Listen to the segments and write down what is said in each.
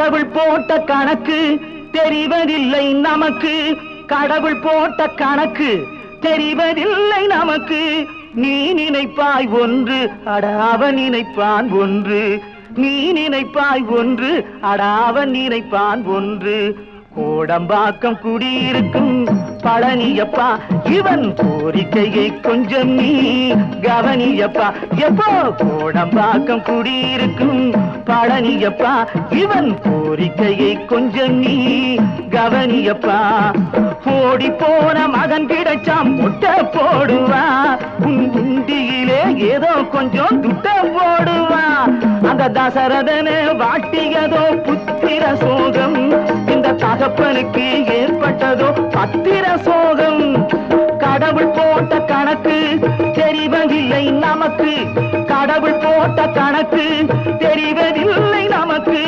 கடவுள் போட்ட கணக்கு தெரிவதில்லை நமக்கு கடவுள் போட்ட கணக்கு தெரிவதில்லை நமக்கு நீ நினைப்பாய் ஒன்று அட அவன் நினைப்பான் ஒன்று நீ நினைப்பாய் ஒன்று அட அவன் நினைப்பான் ஒன்று கோடம்பாக்கம் குடியிருக்கும் பழனியப்பா இவன் கோரிக்கையை கொஞ்சம் நீ கவனியப்பா எப்போ கோடம்பாக்கம் குடியிருக்கும் பழனியப்பா இவன் கோரிக்கையை கொஞ்சம் நீ கவனியப்பா ஓடி போன மகன் கிடைச்சாம் முட்டை போடுவா உன் உண்டியிலே ஏதோ கொஞ்சம் துட்ட போடுவா அந்த தசரதன வாட்டியதோ புத்திர சோகம் இந்த தகப்பனுக்கு ஏற்பட்டதோ பத்திர சோகம் கடவுள் போட்ட கணக்கு தெரிவதில்லை நமக்கு கடவுள் போட்ட கணக்கு தெரிவதில்லை நமக்கு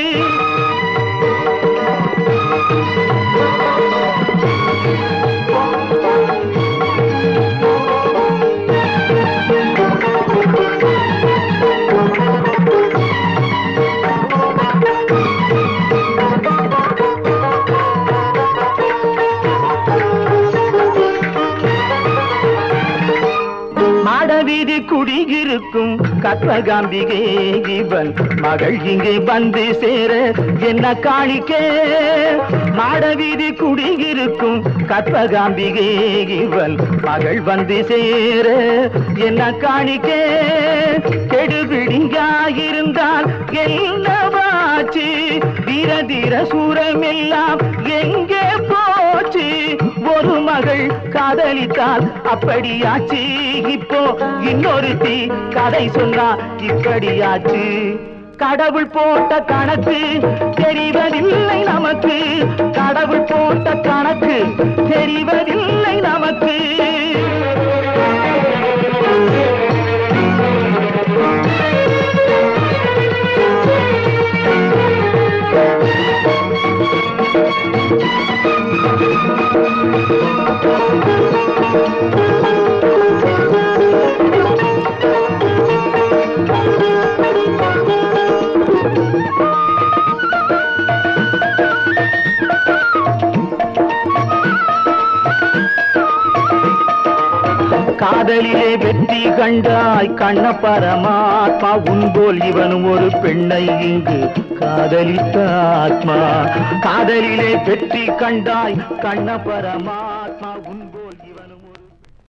மாடவீதி குடியிருக்கும் கற்பகாம்பிகே இவன் மகள் இங்கே வந்து சேர என்ன காணிக்கே மாடவீதி குடியிருக்கும் கற்பகாம்பிகே இவன் மகள் வந்து சேர என்ன காணிக்கே கெடுபிடியாயிருந்தால் என்னவாச்சு தீர தீர சூரமெல்லாம் எங்கே போச்சு ஒரு மகள் காதலித்தால் அப்படியாச்சு இப்போ இன்னொருத்தி கதை சொன்னா இப்படியாச்சு கடவுள் போட்ட கணக்கு தெரிவதில்லை நமக்கு கடவுள் போட்ட கணக்கு தெரிவதில்லை நமக்கு காதலிலே வெற்றி கண்டாய் கண்ண பரமாத்மா உன்போல் இவனும் ஒரு பெண்ணை இங்கு காதலித்த ஆத்மா காதலிலே வெற்றி கண்டாய் கண்ண பரமாத்மா உன்போல் இவன்